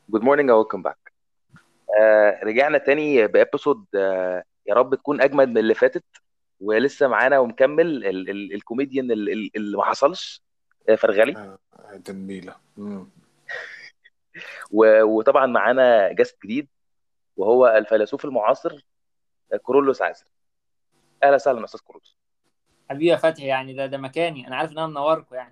جود مورنينج ويلكم باك رجعنا تاني بابيسود آه يا رب تكون اجمد من اللي فاتت ولسه معانا ومكمل ال ال الكوميديان ال- ال- اللي ما حصلش آه، فرغلي آه، تنميلة مم. و- وطبعا معانا جاست جديد وهو الفيلسوف المعاصر آه، كورولوس عازر اهلا وسهلا استاذ كورولوس حبيبي يا فتحي يعني ده ده مكاني انا عارف ان انا منوركم يعني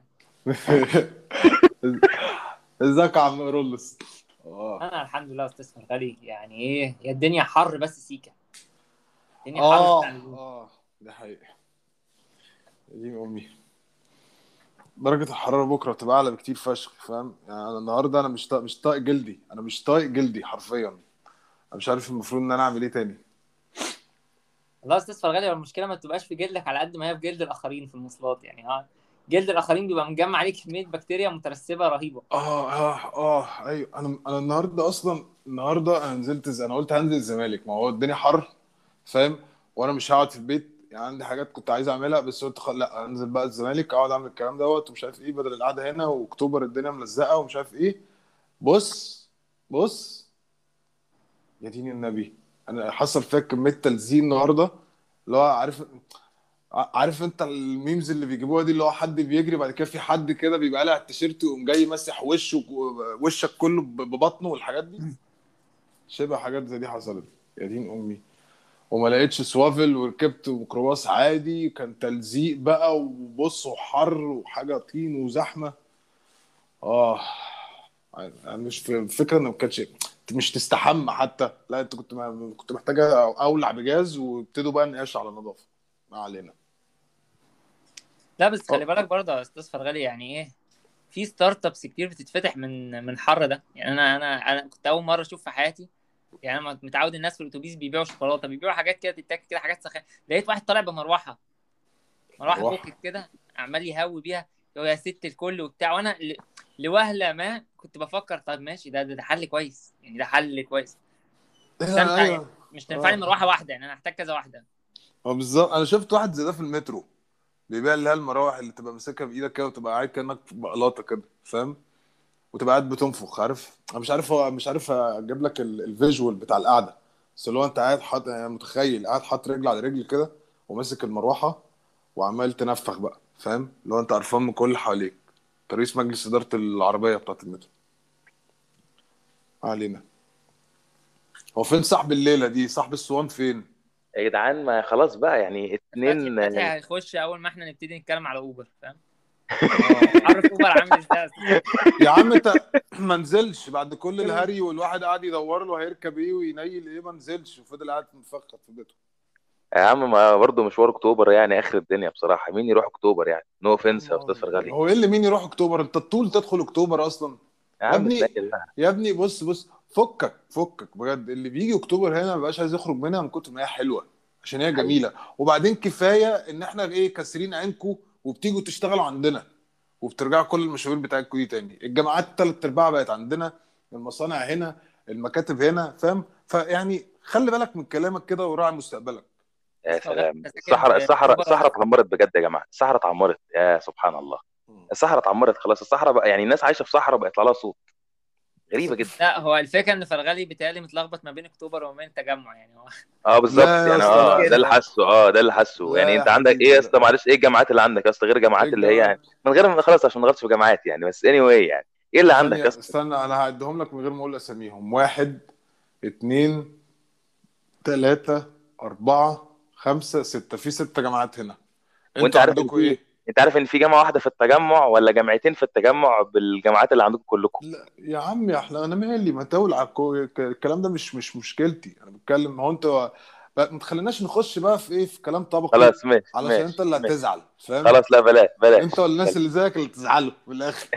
ازيك يا عم رولس اه انا الحمد لله استاذ فرغلي يعني ايه يا الدنيا حر بس سيكا الدنيا حر اه بتاع النجوم. اه دي حقيقة دي امي درجة الحرارة بكرة تبقى أعلى بكتير فشخ فاهم يعني أنا النهاردة أنا مش طايق مش طايق جلدي أنا مش طايق جلدي حرفيا أنا مش عارف المفروض إن أنا أعمل إيه تاني والله يا استاذ فرغلي هو المشكله ما بتبقاش في جلدك على قد ما هي في جلد الاخرين في المواصلات يعني ها جلد الاخرين بيبقى مجمع عليه كميه بكتيريا مترسبه رهيبه اه اه اه ايوه انا انا النهارده اصلا النهارده انا نزلت ز- انا قلت هنزل الزمالك ما هو الدنيا حر فاهم وانا مش هقعد في البيت يعني عندي حاجات كنت عايز اعملها بس قلت خل... لا انزل بقى الزمالك اقعد اعمل الكلام دوت ومش عارف ايه بدل القعده هنا واكتوبر الدنيا ملزقه ومش عارف ايه بص بص يا دين النبي انا حصل فيها كميه تلزيق النهارده اللي هو عارف ع- عارف انت الميمز اللي بيجيبوها دي اللي هو حد بيجري بعد كده في حد كده بيبقى قالع التيشيرت ويقوم جاي مسح وشه وشك كله ب- ببطنه والحاجات دي شبه حاجات زي دي حصلت يا دين امي وما لقيتش سوافل وركبت ميكروباص عادي كان تلزيق بقى وبص وحر وحاجه طين وزحمه اه يعني مش في الفكره انه ما كانتش مش تستحمى حتى لا انت كنت كنت محتاجه اولع بجاز وابتدوا بقى نقاش على نظافه ما علينا لا بس خلي بالك برضه يا استاذ فرغلي يعني ايه في ستارت ابس كتير بتتفتح من من الحر ده يعني انا انا انا كنت اول مره اشوف في حياتي يعني انا متعود الناس في الاتوبيس بيبيعوا شوكولاته بيبيعوا حاجات كده تتاكل كده حاجات سخانه لقيت واحد طالع بمروحه مروحه مروحة. بوكت كده عمال يهوي بيها يقول يا ست الكل وبتاع وانا ل... لوهله ما كنت بفكر طب ماشي ده ده, ده حل كويس يعني ده حل كويس استمتع يعني. مش تنفعني آه. مروحه واحده يعني انا هحتاج كذا واحده هو بالظبط انا شفت واحد زي ده في المترو بيبيع اللي هي المراوح اللي تبقى ماسكها بايدك كده وتبقى قاعد كانك في بقلاطه كده فاهم وتبقى قاعد بتنفخ عارف انا مش عارف هو مش عارف اجيب لك ال- الفيجوال بتاع القعده بس اللي هو انت قاعد حاطط يعني متخيل قاعد حاطط رجل على رجل كده وماسك المروحه وعمال تنفخ بقى فاهم اللي هو انت قرفان من كل اللي حواليك أنت رئيس مجلس اداره العربيه بتاعت المترو ما علينا هو فين صاحب الليله دي صاحب الصوان فين يا جدعان ما خلاص بقى يعني فتحي اتنين فتحي آه، هيخش اول ما احنا نبتدي نتكلم على اوبر فاهم آه. عارف اوبر عامل ازاي يا أستاذ؟ يا عم انت ما نزلش بعد كل الهري والواحد قاعد يدور له هيركب ايه وينيل ايه ما نزلش وفضل قاعد مفخد في بيته يا عم ما برضه مشوار اكتوبر يعني اخر الدنيا بصراحه مين يروح اكتوبر يعني نو اوفنس يا استاذ فرغلي هو ايه اللي مين يروح اكتوبر انت الطول تدخل اكتوبر اصلا يا يا عم ابني تلاقي بقى. يا ابني بص بص فكك فكك بجد اللي بيجي اكتوبر هنا ما بيبقاش عايز يخرج منها من كتر ما هي حلوه عشان هي جميله وبعدين كفايه ان احنا ايه كاسرين عينكم وبتيجوا تشتغلوا عندنا وبترجعوا كل المشاوير بتاعتكم دي تاني الجامعات تلات ارباعها بقت عندنا المصانع هنا المكاتب هنا فاهم فيعني خلي بالك من كلامك كده وراعي مستقبلك يا بس سلام بس كده الصحراء الصحراء أكتوبر- الصحراء اتعمرت بجد يا جماعه الصحراء اتعمرت يا سبحان الله الصحراء اتعمرت خلاص الصحراء بقى يعني الناس عايشه في صحراء بقى يطلع لها صوت غريبه جدا لا هو الفكره ان فرغلي بيتهيألي متلخبط ما بين اكتوبر وما بين التجمع يعني هو اه بالظبط لا يا يعني اسطى، اه لا. ده اللي حاسه اه ده اللي حاسه لا يعني يا انت عندك حبيبي، ايه يا لا. اسطى معلش ايه الجامعات اللي عندك يا اسطى غير جامعات إيه اللي هي يعني الجامعات؟ من غير ما خلاص عشان ما نغلطش في جامعات يعني بس اني anyway يعني ايه اللي عندك ثانية يا اسطى استنى انا هعدهم لك من غير ما اقول اساميهم واحد اتنين تلاتة أربعة خمسة ستة في ست جامعات هنا وانت انتوا عارف ان عندكم في ايه؟ انت عارف ان في جامعه واحده في التجمع ولا جامعتين في التجمع بالجامعات اللي عندكم كلكم لا يا عم يا احلى انا مالي ما تولع الكو- ك- الكلام ده مش مش مشكلتي انا بتكلم هو انت بقى ما تخليناش نخش بقى في ايه في كلام طبقي خلاص ماشي علشان ماشي انت اللي ماشي. هتزعل فاهم؟ خلاص لا بلاش بلاش انت والناس اللي زيك اللي تزعلوا في الاخر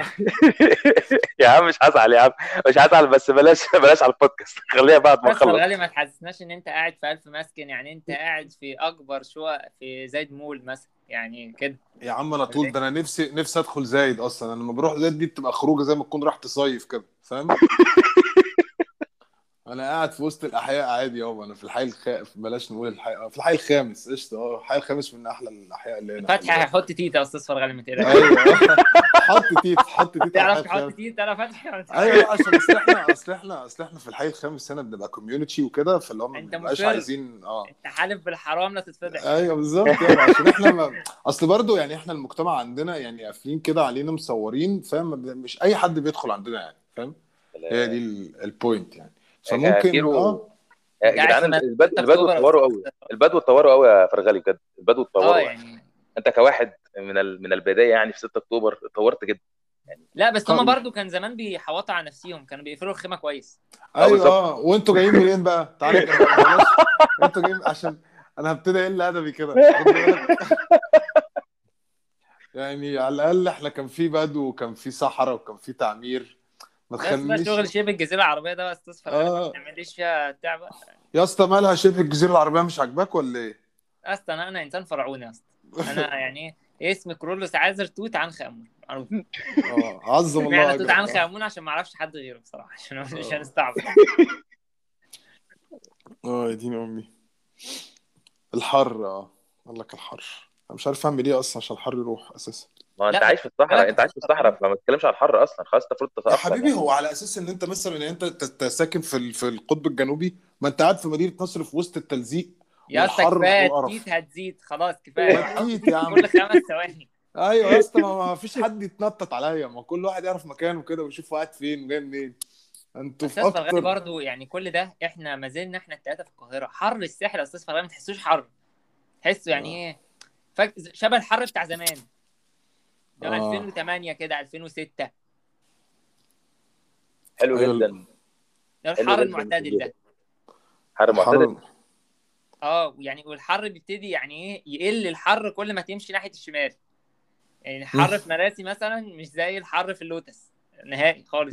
يا عم مش هزعل يا عم مش هزعل بس بلاش بلاش على البودكاست خليها بعد ما بس نخلص فرغلي ما تحسسناش ان انت قاعد في الف مسكن يعني انت قاعد في اكبر شقق في زايد مول مثلا يعني كده يا عم انا طول ده انا نفسي نفسي ادخل زايد اصلا انا لما بروح زايد دي بتبقى خروجه زي ما تكون رايح تصيف كده فاهم انا قاعد في وسط الاحياء عادي يابا انا في الحي الخ... بلاش نقول الحي آه، في الحي الخامس قشطه اه الحي الخامس من احلى الاحياء اللي هنا فتحي هيحط تيتا يا استاذ فرغلي ما تقلقش ايوه حط تيت حط تيت على تعرف الحي تحط الخامس. تيتا انا فتحي ولا ايوه عشان اصل احنا اصل احنا اصل احنا في الحي الخامس هنا بنبقى كوميونتي وكده فاللي هم ما أنت بنبقاش مصر. عايزين اه انت حالف بالحرام لا تتفضح ايوه بالظبط يعني عشان احنا ما... اصل برضو يعني احنا المجتمع عندنا يعني قافلين كده علينا مصورين فاهم ما ب- مش اي حد بيدخل عندنا يعني فاهم هي دي ال- البوينت يعني فممكن كيرو- اه يا أنت عايز جدعان تبقى البدو ستة البدو أكتوبر اتطوروا قوي البدو اتطوروا قوي يا فرغلي بجد البدو اتطوروا اه يعني. يعني انت كواحد من ال... من البدايه يعني في 6 اكتوبر اتطورت جدا لا بس هم طب- برضو كان زمان بيحوطوا على نفسهم كانوا بيقفلوا الخيمه كويس ايوه بالظبط. اه وانتوا جايين منين بقى؟ تعالى كده بلاش انتوا جايين عشان انا هبتدي اقل ادبي كده خد بالك. يعني على الاقل احنا كان في بدو وكان في صحراء وكان في تعمير ما بس ده تخلينيش شغل شبه الجزيره العربيه ده يا استاذ فرغلي آه. ما تعمليش فيها تعب يا اسطى مالها شبه الجزيره العربيه مش عاجباك ولا ايه؟ اصلا انا انا انسان فرعوني اصلا انا يعني ايه اسمي كرولوس عازر توت عنخ امون معروف اه عظم الله يعني توت اجرك عنخ آه. امون عشان ما اعرفش حد غيره بصراحه عشان مش آه. هنستعبط اه يا دين امي الحر اه قال لك الحر انا مش عارف اعمل ايه اصلا عشان الحر يروح اساسا ما انت لا، عايش في الصحراء بالك انت عايش في الصحراء فما تتكلمش على الحر اصلا خلاص انت المفروض يا تتاقلم حبيبي يعني. هو على اساس ان انت مثلا ان انت ت- ساكن في ال- في القطب الجنوبي ما انت قاعد في مدينه نصر في وسط التلزيق يا اسطى والحر كفايه والقرف. التيت هتزيد خلاص كفايه أكيد يا عم. كل خمس ثواني ايوه يا اسطى ما ما فيش حد يتنطط عليا ما كل واحد يعرف مكانه كده ويشوف قاعد فين وجاي منين انتوا في استاذ فرغلي اكتر برضو يعني كل ده احنا ما زلنا احنا الثلاثه في القاهره حر الساحل يا استاذ فرغلي ما تحسوش حر تحسوا يعني ايه فك... شبه الحر بتاع زمان ده آه. 2008 كده 2006 حلو أيوة. جدا ده حلو الحر جدا المعتدل ده حر معتدل حر اه يعني والحر بيبتدي يعني ايه يقل الحر كل ما تمشي ناحيه الشمال يعني الحر في مراسي مثلا مش زي الحر في اللوتس نهائي خالص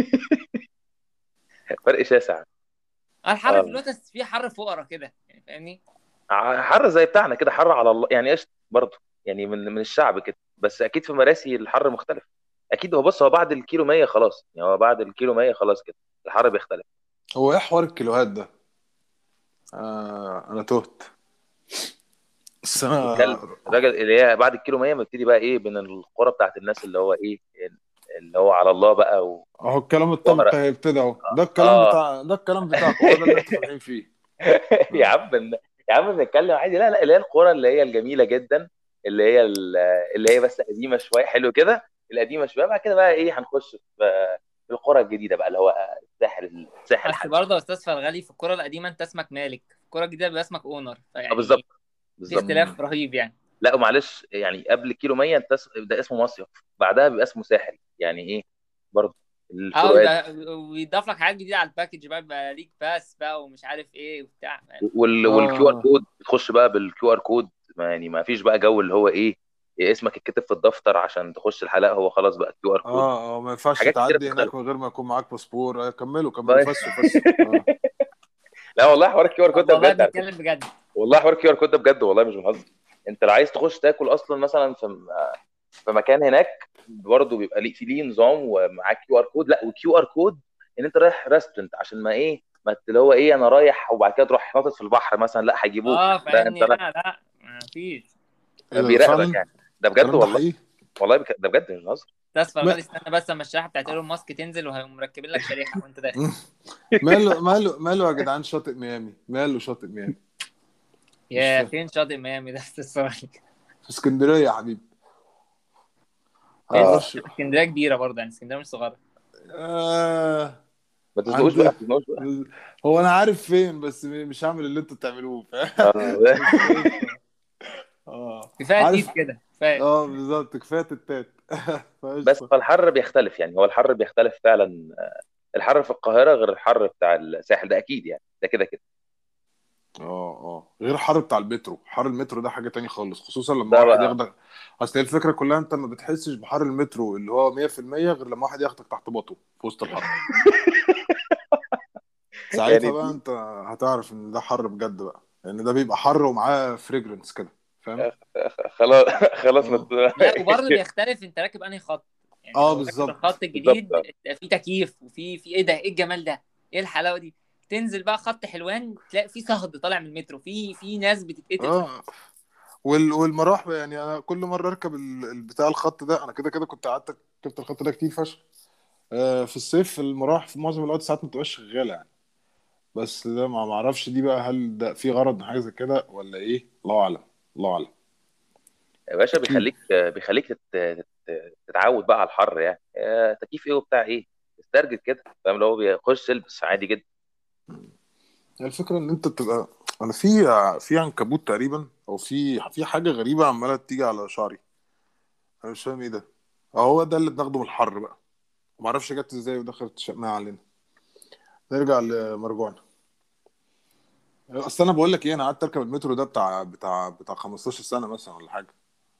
فرق شاسع الحر آه. في اللوتس فيه حر فقرة كده يعني فاهمني ع- حر زي بتاعنا كده حر على الله يعني قشطه برضه يعني من من الشعب كده بس اكيد في مراسي الحر مختلف اكيد هو بص هو بعد الكيلو 100 خلاص يعني هو بعد الكيلو 100 خلاص كده الحر بيختلف هو ايه حوار الكيلوهات ده؟ آه انا تهت بس انا الكلب. الراجل اللي هي بعد الكيلو 100 بنبتدي بقى ايه من القرى بتاعت الناس اللي هو ايه اللي هو على الله بقى و... اهو الكلام الطبقي هيبتدي اهو ده الكلام آه. بتاع ده الكلام بتاعك هو ده اللي انتوا فاهمين فيه يا عم بن- يا عم بنتكلم عادي لا لا اللي هي القرى اللي هي الجميله جدا اللي هي ال- اللي هي بس قديمه شويه حلو كده القديمه شويه بعد كده بقى ايه هنخش في في القرى الجديده بقى اللي هو الساحل الساحل بس حاجة. برضه يا استاذ فرغلي في الكرة القديمة انت اسمك مالك في الكرة الجديدة بيبقى اسمك اونر اه بالظبط في بالظبط اختلاف رهيب يعني لا ومعلش يعني قبل كيلو 100 انت اس- ده اسمه مصيف بعدها بيبقى اسمه ساحل يعني ايه برضه اه الفروقات ويبقى- ويضاف لك حاجات جديدة على الباكج بقى يبقى ليك باس بقى ومش عارف ايه وبتاع وال آه. والكيو ار كود بتخش بقى بالكيو ار كود ما يعني ما فيش بقى جو اللي هو ايه اسمك اتكتب في الدفتر عشان تخش الحلقه هو خلاص بقى كيو ار كود اه اه ما ينفعش حاجات كتيرة تعدي هناك بتختلف. من غير ما يكون معاك باسبور آه، كملوا كملوا طيب. فسوا فسوا آه. لا والله حوار الكيو ار كود ده والله بجد على فكرة. بنتكلم بجد والله حوار الكيو ار كود ده بجد والله مش بنهزر انت لو عايز تخش تاكل اصلا مثلا في في مكان هناك برضه بيبقى ليه في ليه نظام ومعاك كيو ار كود لا وكيو ار كود ان انت رايح ريستورنت عشان ما ايه ما اللي هو ايه انا رايح وبعد كده تروح ناطط في البحر مثلا لا هيجيبوك اه لا فاهمني انت لا لا لا مفيش إيه ده بيراقبك فعلا؟ يعني ده بجد الكلام ده والله حقيقي؟ والله بك... ده بجد مش بهزر استاذ فرغلي استنى بس اما الشريحة بتاعت ايلون ماسك تنزل وهيقوموا مركبين لك شريحة وانت داخل ماله ماله ماله يا جدعان شاطئ ميامي ماله شاطئ ميامي يا مش فين شاطئ ميامي ده استاذ فرغلي في اسكندريه يا حبيبي آه. معرفش اسكندرية كبيرة برضه يعني اسكندرية مش صغيرة آه ما تزنقوش عندي- بقى ما تزنقوش بقى هو انا عارف فين بس مش هعمل اللي انتوا بتعملوه فاهم آه. اه كفاية عارف- تيت كده كفاية اه بالظبط كفايه التات بس فالحر بيختلف يعني هو الحر بيختلف فعلا آه، الحر في القاهره غير الحر بتاع الساحل ده اكيد يعني ده كده كده اه اه غير الحر بتاع المترو حر المترو ده حاجه تانية خالص خصوصا لما ده واحد بقى. ياخدك اصل هي الفكره كلها انت ما بتحسش بحر المترو اللي هو 100% غير لما واحد ياخدك تحت باطه في وسط الحر ساعتها يعني بقى انت هتعرف ان ده حر بجد بقى لان ده بيبقى حر ومعاه فريجرنس كده فاهم خلاص خلاص آه. نت- لا وبرضه بيختلف انت راكب انهي خط يعني اه لو راكب بالظبط. الخط الجديد بالظبط. في تكييف وفي في ايه ده ايه الجمال ده ايه الحلاوه دي تنزل بقى خط حلوان تلاقي في صهد طالع من المترو في في ناس بتتقتل اه وال... والمراح يعني انا كل مره اركب ال- ال- بتاع الخط ده انا كده كده كنت قعدت ركبت الخط ده كتير فشخ آه، في الصيف المراح في معظم الوقت ساعات ما بتبقاش شغاله يعني بس ده ما ما اعرفش دي بقى هل ده في غرض من حاجه زي كده ولا ايه الله اعلم الله اعلم يا باشا بيخليك بيخليك تت- تت- تتعود بقى على الحر يعني آه، تكييف ايه وبتاع ايه استرجل كده فاهم اللي هو بيخش تلبس عادي جدا هي الفكره ان انت تبقى انا في في عنكبوت تقريبا او في في حاجه غريبه عماله تيجي على شعري انا مش فاهم ايه ده هو ده اللي بناخده من الحر بقى ما اعرفش جت ازاي ودخلت شقناها علينا نرجع لمرجوعنا اصل انا بقول لك ايه انا قعدت اركب المترو ده بتاع بتاع بتاع 15 سنه مثلا ولا حاجه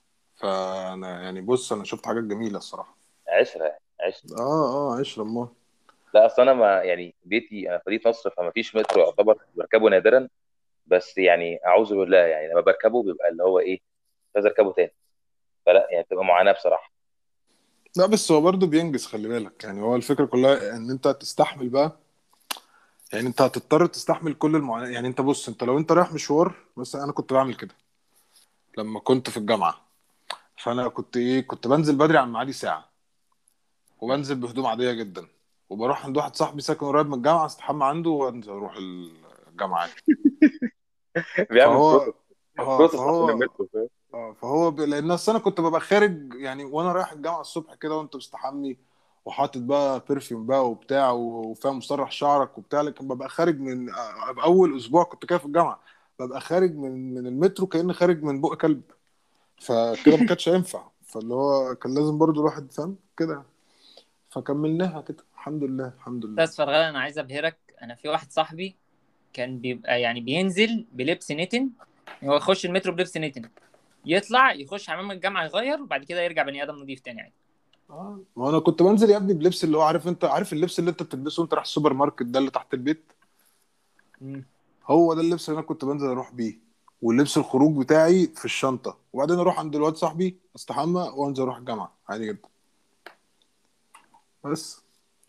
فانا يعني بص انا شفت حاجات جميله الصراحه عشرة يعني عشرة اه اه عيش رمان لا اصل انا ما يعني بيتي انا في مدينه نصر فما فيش مترو يعتبر بركبه نادرا بس يعني اعوذ بالله يعني لما بركبه بيبقى اللي هو ايه مش عايز اركبه تاني فلا يعني بتبقى معاناه بصراحه لا بس هو برضه بينجز خلي بالك يعني هو الفكره كلها ان انت تستحمل بقى يعني انت هتضطر تستحمل كل المعاناه يعني انت بص انت لو انت رايح مشوار مثلا انا كنت بعمل كده لما كنت في الجامعه فانا كنت ايه كنت بنزل بدري عن ميعادي ساعه وبنزل بهدوم عاديه جدا وبروح عند واحد صاحبي ساكن قريب من الجامعه استحمى عنده وانزل اروح الجامعه عادي بيعمل فهو بروسس اه بروسس فهو عشان المترو فاهم اه فهو ب... لان اصل انا كنت ببقى خارج يعني وانا رايح الجامعه الصبح كده وانت مستحمي وحاطط بقى برفيوم بقى وبتاع وفاهم مسرح شعرك وبتاع لكن ببقى خارج من آه، اول اسبوع كنت كده في الجامعه ببقى خارج من من المترو كاني خارج من بق كلب فكده ما كانش هينفع فاللي هو كان لازم برضو الواحد فاهم كده فكملناها كده الحمد لله الحمد لله بس فرغلة انا عايز ابهرك انا في واحد صاحبي كان بيبقى يعني بينزل بلبس نتن هو يخش المترو بلبس نتن يطلع يخش حمام الجامعه يغير وبعد كده يرجع بني ادم نضيف تاني عادي اه ما انا كنت بنزل يا ابني بلبس اللي هو عارف انت عارف اللبس اللي انت بتلبسه وانت رايح السوبر ماركت ده اللي تحت البيت مم. هو ده اللبس اللي انا كنت بنزل اروح بيه واللبس الخروج بتاعي في الشنطه وبعدين اروح عند الواد صاحبي استحمى وانزل اروح الجامعه عادي جدا بس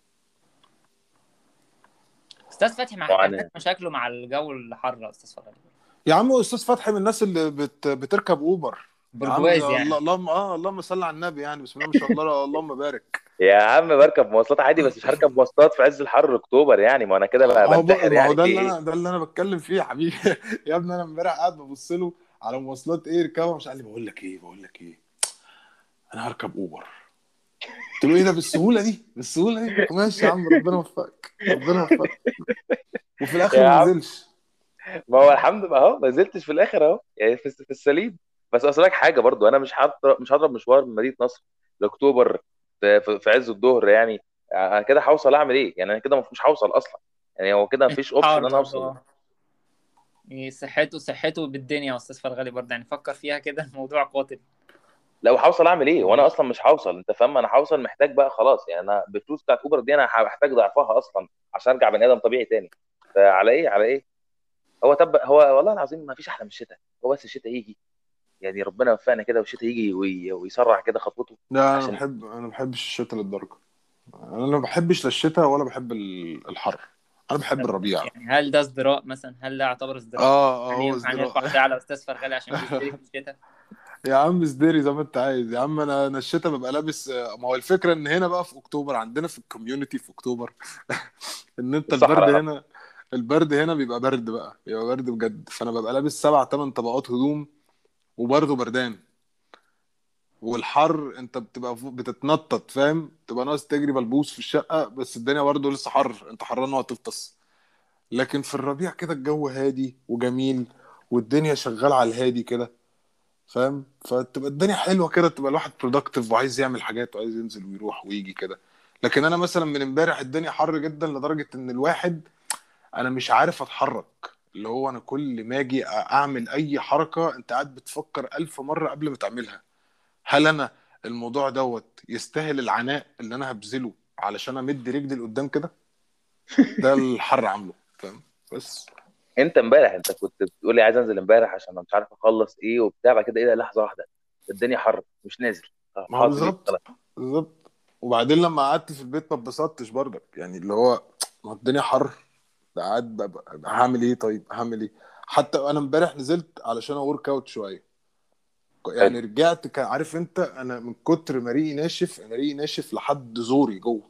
استاذ فتحي مع معاناة. كانت مشاكله مع الجو الحر يا استاذ فرغلة يا عم استاذ فتحي من الناس اللي بت... بتركب اوبر يا عم برجواز يعني الله- اللهم اه اللهم صل على النبي يعني بسم الله ما شاء الله اللهم بارك يا عم بركب مواصلات عادي بس مش هركب مواصلات في عز الحر اكتوبر يعني ما انا كده بقى ما هو بقى بنتحر ما هو يعني ده في اللي ايه انا ده اللي انا بتكلم فيه يا حبيبي يا ابني انا امبارح قاعد ببص له على مواصلات ايه ركبها مش قال لي بقول لك ايه بقول لك ايه انا هركب اوبر قلت له ايه ده بالسهوله دي بالسهوله دي ماشي يا عم ربنا يوفقك ربنا يوفقك وفي الاخر يا ما عم. نزلش ما هو الحمد لله اهو ما نزلتش في الاخر اهو يعني في, في السليم بس اصل لك حاجه برضو انا مش هضرب مش هضرب مشوار من مدينه نصر لاكتوبر في, في, في عز الظهر يعني انا كده هوصل اعمل ايه يعني انا كده مش هوصل اصلا يعني هو كده مفيش اوبشن ان انا اوصل يعني صحته صحته بالدنيا يا استاذ فرغلي برضه يعني فكر فيها كده الموضوع قاتل لو هوصل اعمل ايه وانا اصلا مش هوصل انت فاهم انا هوصل محتاج بقى خلاص يعني انا بالفلوس بتاعت اوبر دي انا هحتاج ضعفها اصلا عشان ارجع بني ادم طبيعي تاني فعلى ايه على ايه هو تب هو والله العظيم ما فيش احلى من الشتاء هو بس الشتاء يجي يعني ربنا يوفقنا كده والشتاء يجي وي- ويسرع كده خطوته لا انا عشان- بحب انا ما بحبش الشتاء للدرجه انا ما بحبش لا الشتاء ولا بحب ال- الحر انا بحب الربيع يعني هل ده ازدراء مثلا هل ده يعتبر ازدراء؟ اه اه يعني هو ينفع ازدراء نرفع ده على استاذ فرغلي عشان بيشتري في الشتاء يا عم ازدري زي ما انت عايز يا عم انا انا الشتاء ببقى لابس ما هو الفكره ان هنا بقى في اكتوبر عندنا في الكوميونتي في اكتوبر ان انت الصحراء. البرد هنا البرد هنا بيبقى برد بقى بيبقى برد بجد فانا ببقى لابس سبع ثمان طبقات هدوم وبرضه بردان والحر انت بتبقى فوق- بتتنطط فاهم تبقى ناقص تجري بلبوس في الشقه بس الدنيا برضه لسه حر انت حران وهتفطس لكن في الربيع كده الجو هادي وجميل والدنيا شغاله على الهادي كده فاهم فتبقى الدنيا حلوه كده تبقى الواحد برودكتيف وعايز يعمل حاجات وعايز ينزل ويروح ويجي كده لكن انا مثلا من امبارح الدنيا حر جدا لدرجه ان الواحد انا مش عارف اتحرك اللي هو انا كل ما اجي اعمل اي حركه انت قاعد بتفكر الف مره قبل ما تعملها هل انا الموضوع دوت يستاهل العناء اللي انا هبذله علشان امد رجلي لقدام كده ده الحر عامله فاهم بس انت امبارح انت كنت بتقول لي عايز انزل امبارح عشان مش عارف اخلص ايه وبتاع بعد كده ايه ده لحظه واحده الدنيا حر مش نازل ما هو بالظبط بالظبط وبعدين لما قعدت في البيت ما اتبسطتش برضك يعني اللي هو ما الدنيا حر قاعد ب- ب- هعمل ايه طيب هعمل ايه حتى انا امبارح نزلت علشان اورك اوت شويه يعني رجعت كان عارف انت انا من كتر ما ريقي ناشف انا ريقي ناشف لحد زوري جوه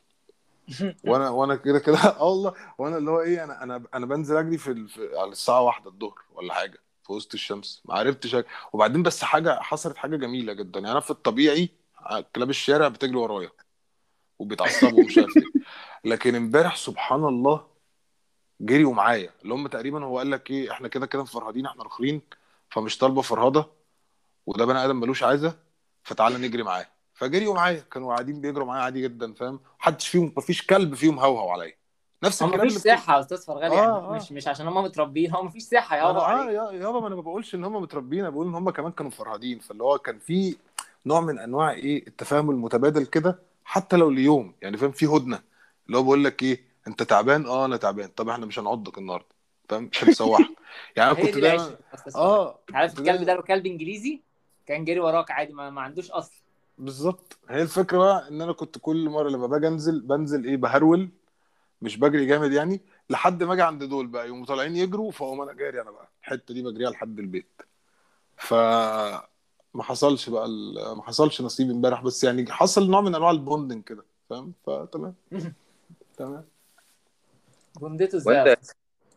وانا وانا كده كده اه والله وانا اللي هو ايه انا انا انا بنزل اجري في, ال... في على الساعه واحدة الظهر ولا حاجه في وسط الشمس ما عرفتش أج... وبعدين بس حاجه حصلت حاجه جميله جدا يعني انا في الطبيعي كلاب الشارع بتجري ورايا وبيتعصبوا ومش عارف ايه لكن امبارح سبحان الله جريوا معايا اللي هم تقريبا هو قال لك ايه احنا كده كده مفرهدين احنا رخرين فمش طالبه فرهده وده بني ادم ملوش عايزه فتعالى نجري معاه فجريوا معايا كانوا قاعدين بيجروا معايا عادي جدا فاهم محدش فيهم مفيش كلب فيهم هوهو عليا نفس هو الكلام مفيش اللي بت- صحه يا استاذ فرغلي آه، يعني آه. مش مش عشان هم متربيين هو مفيش صحه يا أنا هو اه عليك يا يابا ما انا ما بقولش ان هم متربيين انا بقول ان هم كمان كانوا فرهدين فاللي هو كان في نوع من انواع ايه التفاهم المتبادل كده حتى لو ليوم يعني فاهم في هدنه اللي هو بقول لك ايه انت تعبان اه انا تعبان طب احنا مش هنعضك النهارده فاهم مش هنسوحك يعني انا هي كنت دي دايما العشره يا استاذ فرغلي. اه عارف كنت الكلب دايما ده لو كلب انجليزي كان جري وراك عادي ما, ما عندوش اصل بالظبط هي الفكره بقى ان انا كنت كل مره لما باجي انزل بنزل ايه بهرول مش بجري جامد يعني لحد ما اجي عند دول بقى يقوموا طالعين يجروا فاقوم انا جاري انا بقى الحته دي بجريها لحد البيت ف ما حصلش بقى ال... ما حصلش نصيب امبارح بس يعني حصل نوع من انواع البوندنج كده فاهم فتمام تمام جندته ازاي يا وانت أستاذ؟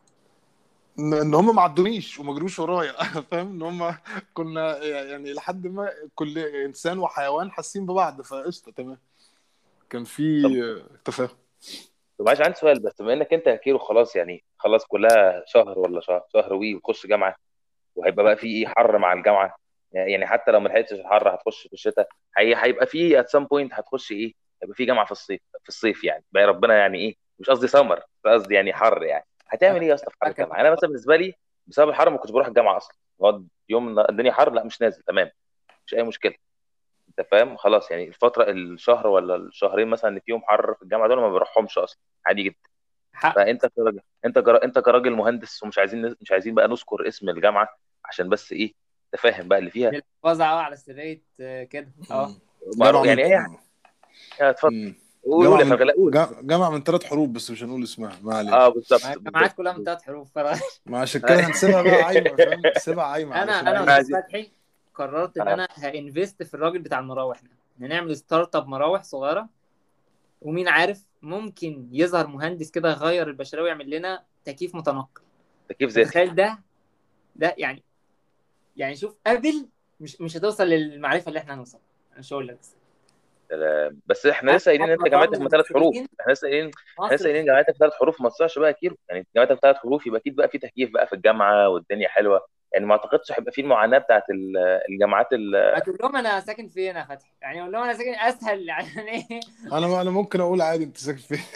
ان إن هم ما عدونيش وما جروش ورايا فاهم ان هم كنا يعني لحد ما كل انسان وحيوان حاسين ببعض فقشطه تمام كان في طب تفاهم طب عايز عندي سؤال بس بما انك انت يا كيرو خلاص يعني خلاص كلها شهر ولا شهر شهر وي وتخش جامعه وهيبقى بقى في ايه حر مع الجامعه يعني حتى لو ما لحقتش الحر هتخش في الشتاء هي هيبقى في ات سام بوينت هتخش ايه هيبقى في جامعه في الصيف في الصيف يعني بقى ربنا يعني ايه مش قصدي سمر قصدي يعني حر يعني هتعمل ايه يا اسطى في حر الجامعه انا مثلا بالنسبه لي بسبب الحر ما كنتش بروح الجامعه اصلا هو يوم الدنيا حر لا مش نازل تمام مش اي مشكله انت فاهم خلاص يعني الفتره الشهر ولا الشهرين مثلا اللي فيهم حر في الجامعه دول ما بروحهمش اصلا عادي جدا حق فانت كراجل انت جرا... انت كراجل مهندس ومش عايزين مش عايزين بقى نذكر اسم الجامعه عشان بس ايه تفاهم بقى اللي فيها الحفاظ اه على سريه آه، كده اه معروف جامعة يعني من ايه اتفضل مم. قول قول جامعة يا فغلاء من قول جا- جامعة من ثلاث حروف بس مش هنقول اسمها ما علينا اه بالظبط ما بالظبط الجامعات كلها من ثلاث حروف فرغلي. ما عشان كده هنسيبها بقى عايمة فاهم سيبها عايمة انا علشان انا عايز واستاذ فتحي قررت ان آه. انا هانفست في الراجل بتاع المراوح ده إن نعمل ستارت اب مراوح صغيره ومين عارف ممكن يظهر مهندس كده يغير البشريه ويعمل لنا تكييف متنقل تكييف ذاتي تخيل ده ده يعني يعني شوف ابل مش مش هتوصل للمعرفه اللي احنا هنوصل انا مش هقول لك بس سلام. بس احنا لسه قايلين ان انت جامعتك من ثلاث حروف احنا لسه قايلين احنا لسه قايلين جامعتك ثلاث حروف ما تصحش بقى كيلو يعني جامعتك ثلاث حروف يبقى اكيد بقى في تكييف بقى في الجامعه والدنيا حلوه يعني ما اعتقدش هيبقى في المعاناه بتاعت ال- الجامعات ال- هتقول لهم انا ساكن فين يا فتحي يعني اقول لهم انا ساكن اسهل يعني ايه انا انا ممكن اقول عادي انت ساكن فين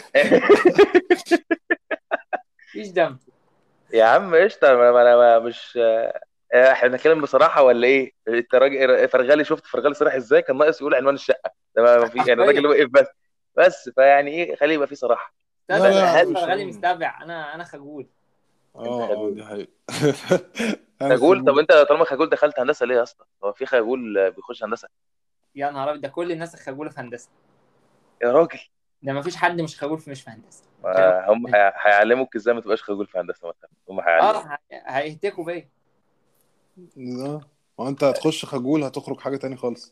مفيش دم يا عم قشطه ما ما انا ما- مش آه، احنا بنتكلم بصراحه ولا ايه؟ انت راجل فرغالي شفت فرغالي صريح ازاي؟ كان ناقص يقول عنوان الشقه ده ما في يعني الراجل وقف بس بس فيعني ايه خليه يبقى في صراحه لا، استنى لا، هل مش فرغلي هقول. مستبع انا انا خجول اه اه خجول. دي حقيقة أنا خجول طب خجول. انت طالما خجول دخلت هندسه ليه يا اسطى؟ هو في خجول بيخش هندسه يا نهار ابيض ده كل الناس الخجوله في هندسه يا راجل ده مفيش حد مش خجول في مش في هندسه آه، هم هي- هيعلموك ازاي ما تبقاش خجول في هندسه مثلا هم هيعلموك اه ه- هيهتكوا بيا اه ما انت هتخش خجول هتخرج حاجة تاني خالص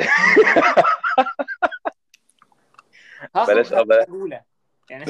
بلاش هخرج اه بلاش خجوله يعني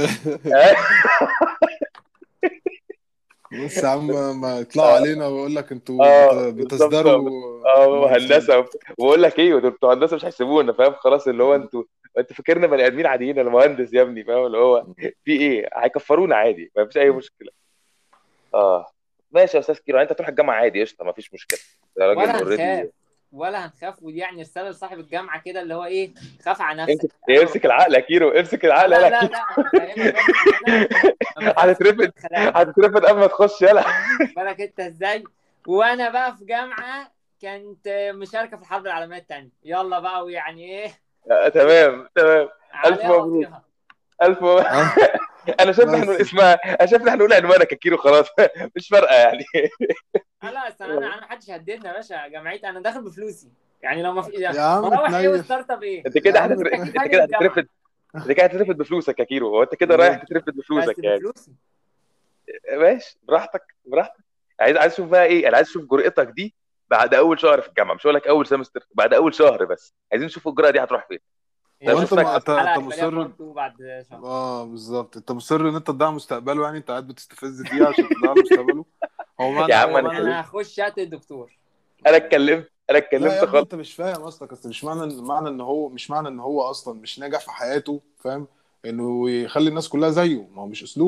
بص يا عم ما يطلعوا علينا ويقول لك انتوا اه، بت- بالظبط. بتصدروا اه هندسه بقول لك ايه دول بتوع هندسه مش هيسيبونا فاهم خلاص اللي هو انتوا انت فاكرنا بني ادمين عاديين انا مهندس يا ابني فاهم اللي هو في ايه هيكفرونا عادي ما فيش اي مشكله اه ماشي يا استاذ كيرو انت تروح الجامعه عادي قشطه ما فيش مشكله يا راجل ولا اوريدي هنخاف ولا هنخاف ودي يعني رساله لصاحب الجامعه كده اللي هو ايه خاف على نفسك امسك امسك العقل يا كيرو امسك العقل لا يلا لا لا أنا فاهمك بس أنا ما بخافش هتترفد من الخلايا. هتترفد قبل ما تخش يلا بالك انت ازاي وانا بقى في جامعه كانت مشاركه في الحرب العالميه الثانيه يلا بقى ويعني ايه آه، تمام تمام ألف عليها مبروك. وطيها. الف مبروك. اه انا شايف ان احنا نقول بس. اسمها انا شايف ان احنا نقول عنوانك يا كيرو خلاص مش فارقه يعني آه لا بس انا انا محدش هددني يا باشا جامعتي انا داخل بفلوسي يعني لو ما في يا عم مراوح ايه تنيل. وستارت اب ايه انت كده يا عم هتتر... تنيل. انت كده هتترفد انت كده هتترفد بفلوسك يا كيرو هو انت كده رايح تترفد بس بفلوسك يعني بفلوسي ماشي براحتك براحتك عايز عايز اشوف بقى ايه انا عايز اشوف جرأتك دي بعد اول شهر في الجامعه مش هقول لك اول سمستر بعد اول شهر بس عايزين نشوف الجرأه دي هتروح فين هو طب انت شوف ما لك انت الحلقه انت هتبقى ليها مصر بارت 2 بعد شهر اه بالظبط انت مصر ان انت تضيع مستقبله يعني انت قاعد بتستفز فيه عشان تضيع له مستقبله هو معنى يا عم هو انا معنى اتكلمت انا هخش شات الدكتور انا اتكلمت انا لا اتكلمت يا ابني خالص انت مش فاهم اصلك بس مش معنى ان معنى ان هو مش معنى ان هو اصلا مش ناجح في حياته فاهم انه يخلي الناس كلها زيه ما هو مش اسلوب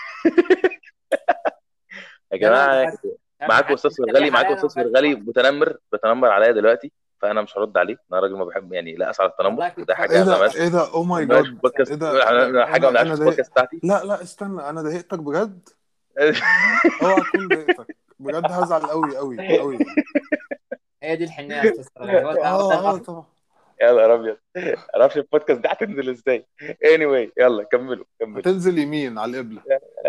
يا لا لا جماعه ده حد معاكم استاذ فرغلي معاكم استاذ فرغلي متنمر بتنمر عليا دلوقتي فانا مش هرد عليه انا راجل ما بحب يعني لا اسعى التنمر والله كنت وده فاكر حاجه ايه ما ده بقاش ايه ده او ما ماي بقاش في جاد البودكاست ايه ده حاجه ما انا بقاش انا في ضايق البودكاست بتاعتي لا لا استنى انا ضايقتك بجد اوعى اكون ضايقتك بجد هزعل قوي قوي قوي هي دي الحنيه يا استاذ فرغلي هو ده هو ده اه اه الاخ طبعا يا نهار ابيض ما اعرفش البودكاست ده هتنزل ازاي anyway يلا كملوا كملوا هتنزل يمين على القبله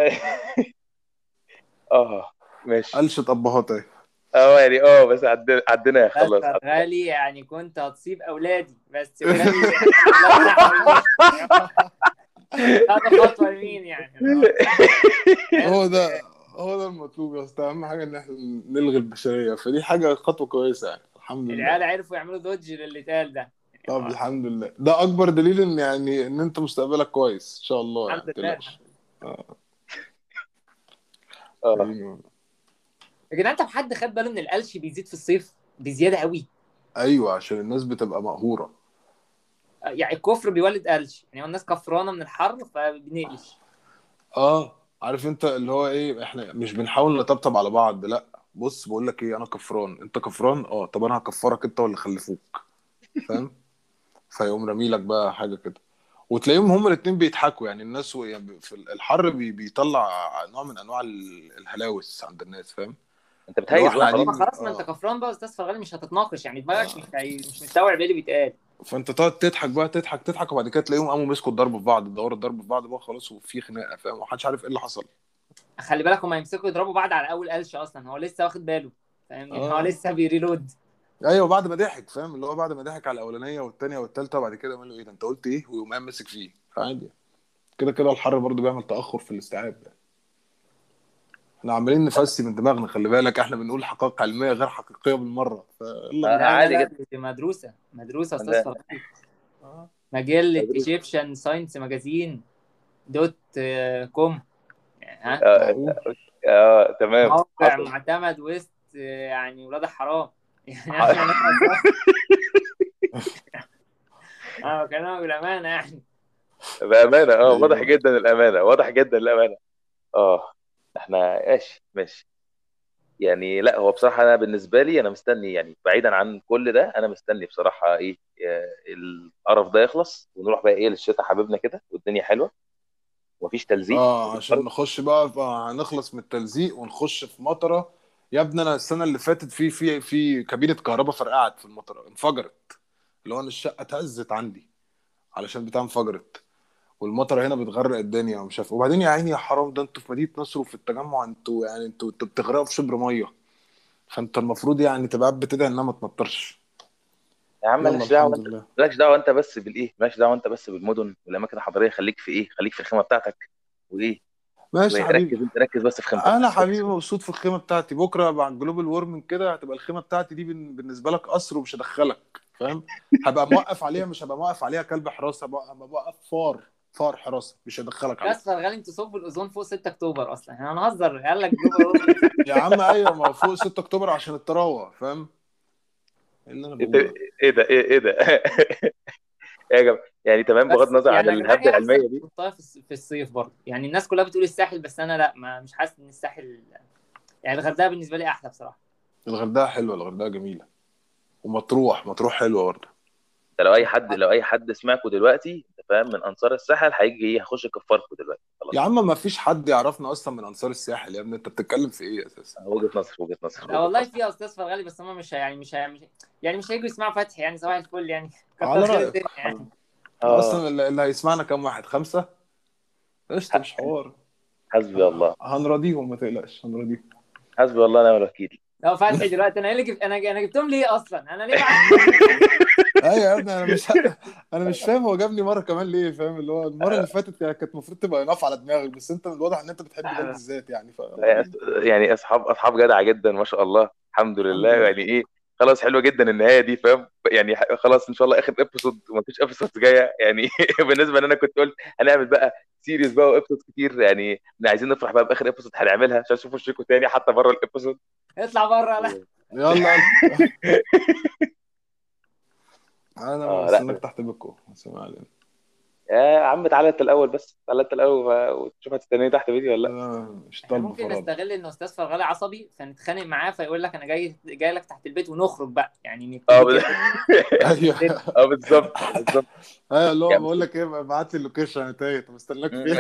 اه ماشي قلشة ابهات اهي اه يعني اه بس عدنا عدناها بس خلاص عدنا. فرغلي يعني كنت هتصيب اولادي بس فرغلي لا هذا خطوه يمين يعني هو ده هو ده المطلوب يا اسطى اهم حاجه ان احنا نلغي البشريه فدي حاجه خطوه كويسه يعني الحمد لله العيال عرفوا يعملوا دوج للي اتقال ده طب الحمد لله ده اكبر دليل ان يعني ان انت مستقبلك كويس ان شاء الله يعني الحمد لله متقلقش. اه يا جدعان طب حد خد باله ان القلش بيزيد في الصيف بزياده قوي ايوه عشان الناس بتبقى مقهوره يعني الكفر بيولد قلش يعني هو الناس كفرانه من الحر فبنقلش اه عارف انت اللي هو ايه احنا مش بنحاول نطبطب على بعض لا بص بقول لك ايه انا كفران انت كفران اه طب انا هكفرك انت واللي خلفوك فاهم فيقوم رامي لك بقى حاجه كده وتلاقيهم هما الاتنين بيضحكوا يعني الناس و- يعني في الحر بي بيطلع نوع من انواع ال- الهلاوس عند الناس فاهم انت بتهيس احنا بقى قاعدين- خلاص ما خلاص ما انت آه. كفران بقى يا استاذ فرغلي مش هتتناقش يعني دماغك مش هي... مش مستوعب ايه اللي بيتقال فانت تقعد تضحك بقى تضحك تضحك وبعد كده تلاقيهم قاموا مسكوا الضرب في بعض دوروا الضرب في بعض بقى خلاص وفي خناقه فاهم ومحدش عارف ايه اللي حصل خلي بالك هما يمسكوا يضربوا بعض على اول قلش اصلا هو لسه واخد باله فاهمني آه. هو لسه بيريلود ايوه بعد ما ضحك فاهم اللي هو بعد ما ضحك على الاولانيه والثانيه والثالثه وبعد كده قال له ايه ده انت قلت ايه ويقوم قام ماسك فيه فعادي كده كده الحر برضو بيعمل تاخر في الاستيعاب يعني. احنا عمالين نفسي من دماغنا خلي بالك احنا بنقول حقائق علميه غير حقيقيه بالمره فيلا آه. عادي جدا. دي مدروسه مدروسه يا ده- استاذ فرغلي مجله مدروسة. ايجيبشن ساينس ماجازين دوت آه، كوم ها اه, معقول؟ آه. تمام موقع حصل معتمد وسط آه، يعني ولاد الحرام يعني حصل. احنا اه بكلمك بالامانه يعني بامانه اه أيوة. واضح جدا الامانه واضح جدا الامانه اه احنا ماشي ماشي يعني لا هو بصراحه انا بالنسبه لي انا مستني يعني بعيدا عن كل ده انا مستني بصراحه ايه آه، القرف ده يخلص ونروح بقى ايه للشتاء حبيبنا كده والدنيا حلوه ومفيش تلزيق اه عشان نخش بقى, بقى هنخلص من التلزيق ونخش في مطره يا ابني انا السنه اللي فاتت في في في كابينه كهرباء فرقعت في المطره انفجرت اللي هو انا الشقه اتهزت عندي علشان بتاع انفجرت والمطره هنا بتغرق الدنيا ومش عارف وبعدين يا عيني يا حرام ده انتوا في مدينه نصر وفي التجمع انتوا يعني انتوا انتوا بتغرقوا في شبر ميه فانت المفروض يعني تبقى قاعد بتدعي انها ما تمطرش يا عم يلا مالكش دعوه الحمد انت لله مالكش دعوه انت بس بالايه مالكش دعوه انت بس بالمدن والاماكن الحضاريه خليك في ايه خليك في الخيمه بتاعتك وايه ماشي يا حبيبي وركز انت ركز بس في خيمتك انا حبيبي مبسوط في الخيمه بتاعتي بكره بعد جلوبال وورمنج كده هتبقى الخيمه بتاعتي دي بن- بالنسبه لك قصر ومش هدخلك فاهم هبقى موقف عليها مش هبقى موقف عليها كلب حراسه هبقى هبقى موقف فار فار حراسه مش هدخلك عليها بس فرغلي انتوا صبوا الاوزون فوق 6 اكتوبر اصلا احنا هنهزر قال لك جلوبال يا عم ايوه ما هو فوق 6 اكتوبر عشان التراوه فاهم ايه اللي انا ايه بقوله ده ايه ده ايه إيه ده يا جماعه يعني تمام بغض النظر عن يعني يا جماعة الهبده ايه العلميه احسن دي منطقه في الص- في الصيف برضه يعني الناس كلها بتقول الساحل بس انا لا ما مش حاسس ان الساحل يعني الغردقه بالنسبه لي احلى بصراحه الغردقه حلوه الغردقه جميله ومطروح مطروح حلوه برضه انت لو اي حد لو اي حد سمعكوا دلوقتي انت فاهم من انصار الساحل هيجي ايه هيخش يكفركوا دلوقتي خلاص يا عم ما فيش حد يعرفنا اصلا من انصار الساحل يا ابني انت بتتكلم في ايه اساسا وجهه نصر وجهه نصر لا والله في استاذ فرغلي بس هم مش يعني مش مش يعني مش هيجوا يسمعوا فتح يعني صباح الفل يعني على كتر خير رأيك. الدنيا يعني آه، اصلا اللي اللي هيسمعنا كام واحد خمسه قشطه مش حوار حسبي الله هنراضيهم ما تقلقش هنراضيهم حسبي الله ونعم الوكيل لو فتحي دلوقتي انا إيه اللي جبت انا انا جبتهم ليه اصلا انا ليه بعت ايوه يا ابني انا مش انا مش فاهم هو جابني مره كمان ليه فاهم اللي هو المره اللي فاتت يعني كانت المفروض تبقى ينف على دماغك بس انت من الواضح ان انت بتحب ده بالذات يعني ف يعني اصحاب اصحاب جدع جدا ما شاء الله الحمد لله الحمد لله. يعني ايه خلاص حلوه جدا النهايه دي فاهم يعني ح- خلاص ان شاء الله اخر ابيسود ومفيش ابيسودز جايه يعني بالنسبه ان انا كنت قلت هنعمل بقى سيريز بقى وابيسود كتير يعني إحنا عايزين نفرح بقى باخر ابيسود هنعملها عشان اشوف وشكوا تاني حتى بره الابيسود اطلع بره لا يلا يلا انا آه، لا. مستنيك تحت بكو سامع علينا يا عم تعالى انت الاول بس تعالى انت الاول و- وتشوف هتستناني تحت فيديو ولا لا انا مش احنا طالب ممكن فراغ نستغل ان استاذ فرغلي عصبي فنتخانق معاه فيقول لك انا جاي جاي لك تحت البيت ونخرج بقى يعني اه نبتدي بال- كده. ايوه اه بالظبط بالظبط ايوه اللي هو يعني- بقول لك ايه ابعت لي اللوكيشن انا تايه طب استناك فين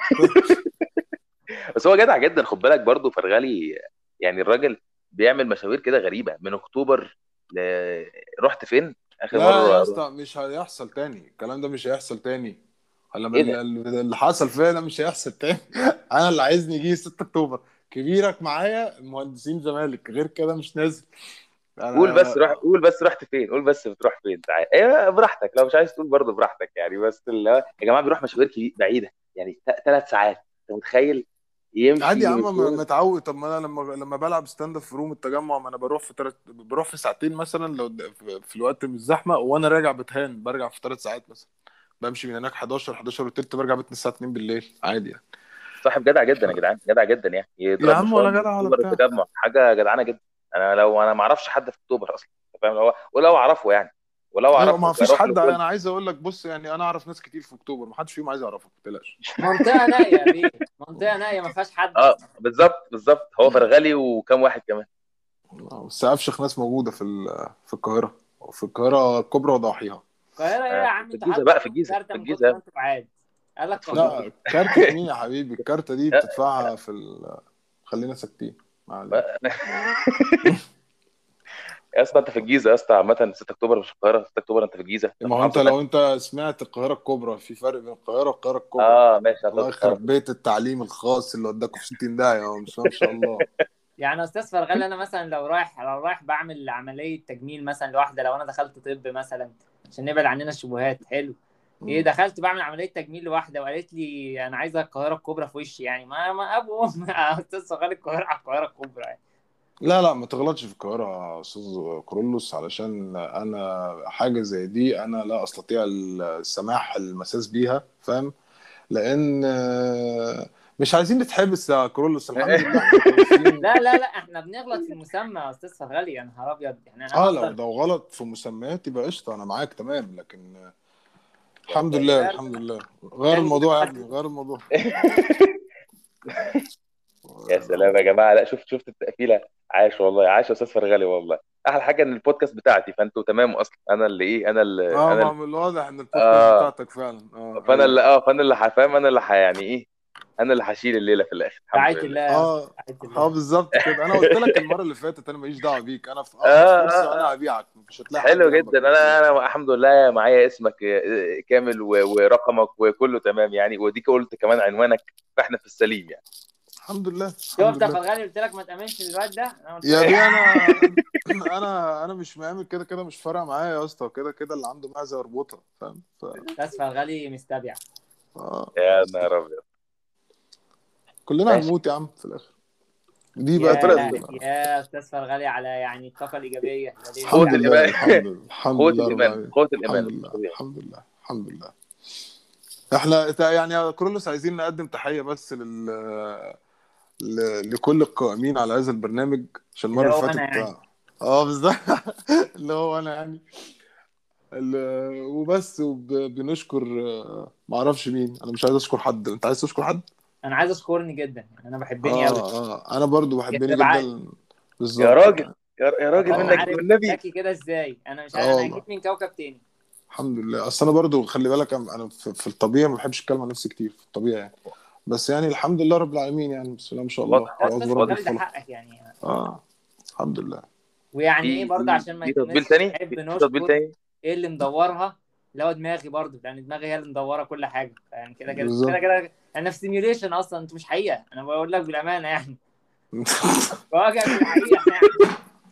بس هو جدع جدا خد بالك برضه فرغلي يعني الراجل بيعمل مشاوير كده غريبه من اكتوبر ل... رحت فين اخر لا يا مره اسطى مش هيحصل تاني الكلام ده مش هيحصل تاني لما إيه ده؟ اللي اللي حصل فيا ده مش هيحصل تاني انا اللي عايزني يجي 6 اكتوبر كبيرك معايا مهندسين زمالك غير كده مش نازل أنا... قول بس روح قول بس رحت فين قول بس بتروح فين تعال ايه براحتك لو مش عايز تقول برضه براحتك يعني بس اللي هو يا جماعه بيروح مشاوير كبيرة- بعيده يعني ثلاث ساعات انت متخيل يمشي عادي يا عم ما- مشوار- متعود طب ما انا لما لما بلعب ستاند اب في روم التجمع ما انا بروح في تلت... بروح في ساعتين مثلا لو د- في- في الوقت مش زحمه وانا راجع بتهان برجع في ثلاث ساعات مثلا بمشي من هناك 11 11 وتلت برجع بيتنا الساعه 2 بالليل عادي يعني صاحب جدع جدا يا جدعان جدع جدا يعني يضرب يا عم مشوار ولا من جدع ولا أكتوبر بتاع. للتجمع حاجه جدعانه جدا انا لو انا ما اعرفش حد في اكتوبر اصلا أنت فاهم اللي هو ولو اعرفه يعني ولو ايوه اعرفه ما فيش بروح حد له كل- انا عايز اقول لك بص يعني انا اعرف ناس كتير في اكتوبر ما حدش فيهم عايز يعرفك ما تقلقش منطقه نائيه يا بيه منطقه نائيه ما فيهاش حد اه بالظبط بالظبط هو فرغلي وكم واحد كمان بس افشخ ناس موجوده في ال- في القاهره في القاهره الكبرى وضواحيها القاهره ايه آه، يا عم في انتوا الجيزة حتى بقى، في عندكم الجيزة، كارتة في من الجيزة. كتر ما انتوا بعاد قال لك القاهرة. لا كارت مين يا حبيبي الكارتة دي بتدفعها في ال... خلينا ساكتين ما علينا. يا اسطى انت في الجيزه يا اسطى عامه 6 اكتوبر مش في القاهره 6 اكتوبر انت في الجيزه ما هو انت لو انت سمعت القاهره الكبرى في فرق بين القاهره والقاهره الكبرى اه ماشي الله هتفكر. يخرب بيت التعليم الخاص اللي وداكوا في 60 داهيه هو مش ما شاء الله يعني استاذ فرغلي انا مثلا لو رايح لو رايح بعمل عمليه تجميل مثلا لواحده لو انا دخلت طب مثلا عشان نبعد عننا الشبهات حلو ايه دخلت بعمل عمليه تجميل لواحده وقالت لي انا عايزه القاهره الكبرى في وشي يعني ما ما ابو وام يا استاذ فرغلي القاهره على القاهره الكبرى يعني لا لا ما تغلطش في القاهره يا استاذ كرولوس علشان انا حاجه زي دي انا لا استطيع السماح المساس بيها فاهم لان آه، مش عايزين نتحبس يا كرولوس الحمد لله احنا كويسين. لا لا لا احنا بنغلط في المسمى يا استاذ فرغلي يا نهار ابيض يعني انا اه لو هفضل- لو غلط في مسميات يبقى قشطه انا معاك تمام لكن آه، الحمد لله الحمد لله غير الموضوع يا ابني غير الموضوع يا سلام يا جماعه لا شفت شفت التقفيله عاش والله عاش يا استاذ فرغلي والله احلى حاجه ان البودكاست بتاعتي فانتوا تمام اصلا انا اللي ايه انا اللي اه انا ما اللي من الواضح ان البودكاست آه. بتاعتك فعلا اه فانا اللي اه فانا اللي هفهم انا اللي ح- يعني ايه انا اللي هشيل الليله في الاخر الحمد رعايه لله الله يا اه رعاية اه الله. بالظبط كده انا قلت لك المره اللي فاتت انا ماليش دعوه بيك انا في آه، اقرب فرصه آه، وانا هبيعك مش هتلاقي حد حلو جنبك. جدا انا انا الحمد لله معايا اسمك آه، كامل و- ورقمك وكله تمام يعني وديك قلت كمان عنوانك فاحنا في السليم يعني الحمد لله شفت الحمد يا لله فرغلي قلت لك ما تامنش الواد ده انا قلت يا لك بيه انا انا انا مش مآمن كده كده مش فارقه معايا يا اسطى كده كده اللي عنده معزه يربطها فاهم ف... استاذ فرغلي مستبيع آه. يا نهار ابيض كلنا ماشي. هنموت يا عم في الاخر دي بقى يا, طلعت يا استاذ فرغلي على يعني الطاقه الايجابيه ده ليه؟ قوة الحمد لله الإيمان. الحمد لله الحمد قوة لله رب الايمان العالمين. قوة الحمد الايمان لله طبيعي. الحمد لله الحمد لله احنا تا- يعني يا كرولوس عايزين نقدم تحيه بس لل ل... لكل القائمين على هذا البرنامج عشان المره اللي اللي هو فاتت أنا يعني. اه بالظبط اللي هو انا يعني ال- وبس وبنشكر ما اعرفش مين انا مش عايز اشكر حد انت عايز تشكر حد انا عايز اشكرني جدا يعني انا بحبني قوي اه اه انا برضو بحبني يخرب جدا بالظبط يا راجل يا يا راجل انا منك عارف والنبي ذكي كده ازاي انا مش آه عارف انا والله. اكيد من كوكب تاني الحمد لله اصل انا برضو خلي بالك انا أنا في في الطبيعي ما بحبش اتكلم عن نفسي كتير في الطبيعي يعني بس يعني الحمد لله رب العالمين يعني بسم الله ما شاء الله واضح. بس بس واكبر راجل فرغلي ده خلق حقك يعني اه الحمد لله ويعني في- ايه برضه في- عشان ما في تطبيل يتمسش تاني نحب في في تطبيل نشكر تاني ايه اللي مدورها اللي هو دماغي برضه لان دماغي هي اللي مدوره كل حاجه يعني كده كده بالظبط. كده كده انا في سيميوليشن اصلا انتوا مش حقيقه انا بقول لك بالامانه يعني بواجهك بالحقيقه يعني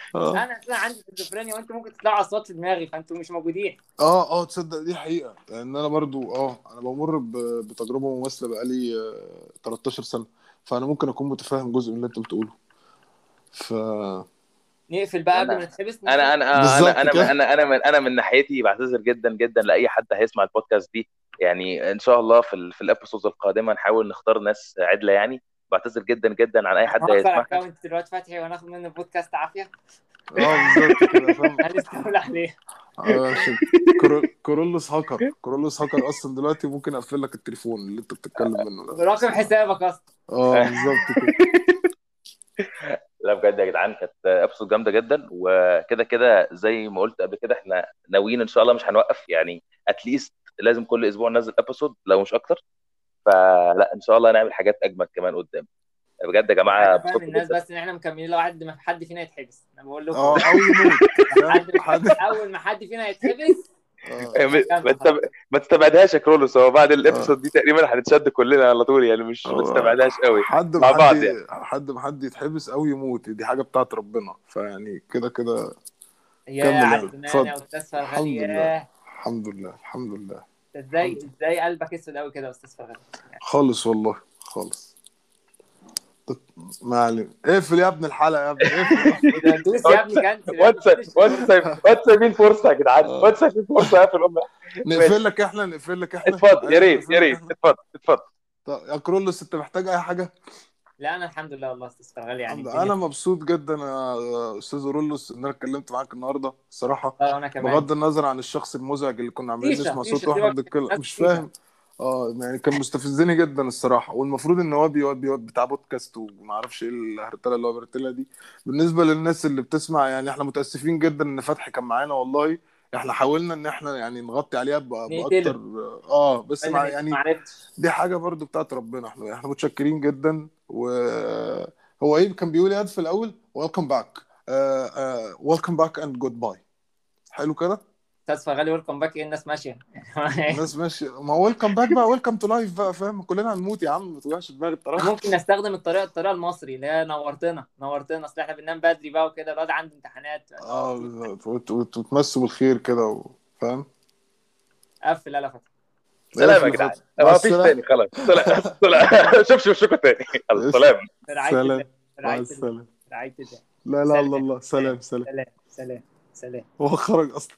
اه انا اصلا عندي سكيزوفرينيا وانتوا ممكن تطلعوا اصوات في دماغي فانتوا مش موجودين اه اه تصدق دي حقيقة لان انا برضو اه انا بمر ب- بتجربة مماثلة بقالي آه، 13 سنة فانا ممكن اكون متفاهم جزء من اللي انت بتقوله ف نقفل بقى قبل انا ما نتحبس انا انا بالظبط انا انا كده. انا انا من انا من ناحيتي بعتذر جدا جدا لاي حد هيسمع البودكاست دي يعني ان شاء الله في ال في الابيسودز القادمه نحاول نختار ناس عدله يعني بعتذر جدا جدا عن اي حد هوقف هيسمعها الاكونت دلوقتي فتحي وهناخد منه بودكاست عافيه اه بالظبط كده فاهم هنستولى عليه آه، عشان كورو- كورولوس هاكر كورولوس هاكر اصلا دلوقتي ممكن اقفل لك التليفون اللي انت بتتكلم منه ده برقم حسابك اصلا اه بالظبط كده لا بجد يا جدعان كانت ابسود جامده جدا وكده كده زي ما قلت قبل كده احنا ناويين ان شاء الله مش هنوقف يعني اتليست لازم كل اسبوع ننزل ابيسود لو مش اكتر فلا ان شاء الله نعمل حاجات اجمد كمان قدام بجد يا جماعه انا فاهم اتبسطت الناس جدا بس ان احنا مكملين لو حد ما حد فينا يتحبس انا بقول لكم اه او يموت فاهم حد حد اول ما حد فينا يتحبس آه. ما ما تستب- ما تستبعدهاش يا كرولوس هو بعد الابيسود دي تقريبا هنتشد كلنا على طول يعني مش ما تستبعدهاش قوي حد مع ما بعض حد يعني. حد ما حد يتحبس او يموت دي حاجه بتاعت ربنا فيعني كده كده يا كمل علي يعني. زمان اتفضل. يا استاذ الحمد فرغلي لله. ياه الحمد لله الحمد لله أنت ازاي ازاي قلبك اسود قوي كده يا استاذ فرغلي خالص والله خالص طب، ما علينا اقفل يا ابن الحلقه يا ابني اقفل ده دوس يا ابني كنسل يا ابني. واتس واتس واتس سايبين فرصه يا جدعان آه. واتس سايبين فرصه قافل امك نقفل لك احنا نقفل لك احنا اتفضل يا عايز ريت نقفل يا لك ريت إحنا؟ اتفضل اتفضل طب يا كرولوس انت محتاج اي حاجه لا انا الحمد لله والله استاذ فرغلي يعني الحمد لله. انا مبسوط جدا يا استاذ رولوس ان انا اتكلمت معاك النهارده الصراحه اه انا كمان بغض النظر عن الشخص المزعج اللي كنا عمالين فيشة- نسمع فيشة صوته واحنا سيبك بنتكلم ناس مش فيشة. فاهم اه يعني كان مستفزني جدا الصراحه والمفروض ان هو بيود بيود بتاع بودكاست وما اعرفش ايه الهرتله اللي هو بيرتلها دي بالنسبه للناس اللي بتسمع يعني احنا متاسفين جدا ان فتحي كان معانا والله احنا حاولنا ان احنا يعني نغطي عليها ب- نقتله. باكتر اه بس أنا مع مش- يعني ما عرفتش دي حاجه برضو بتاعت ربنا احنا احنا متشكرين جدا وهو ايه كان بيقول ايه في الاول ويلكم باك ويلكم باك اند جود باي حلو كده استاذ فرغلي ويلكم باك ايه الناس ماشيه الناس ماشيه ما هو ويلكم باك بقى ويلكم تو لايف بقى فاهم كلنا هنموت يا عم ما توجعش دماغ الطريقه ممكن نستخدم الطريقه الطريقه المصري اللي هي نورتنا نورتنا اصل احنا بننام بدري بقى وكده الواد عنده امتحانات اه بالظبط وت- وت- وتمسوا بالخير كده و- فاهم قفل لا فتح سلام يا جدعان ما فيش تاني خلاص طلع طلع شوف شوف شوفوا تاني خلاص سلام رعايه سلام الله مع رعايه الله السلامه رعايه الله لا لا الله الله سلام سلام سلام سلام سلام هو خرج اصلا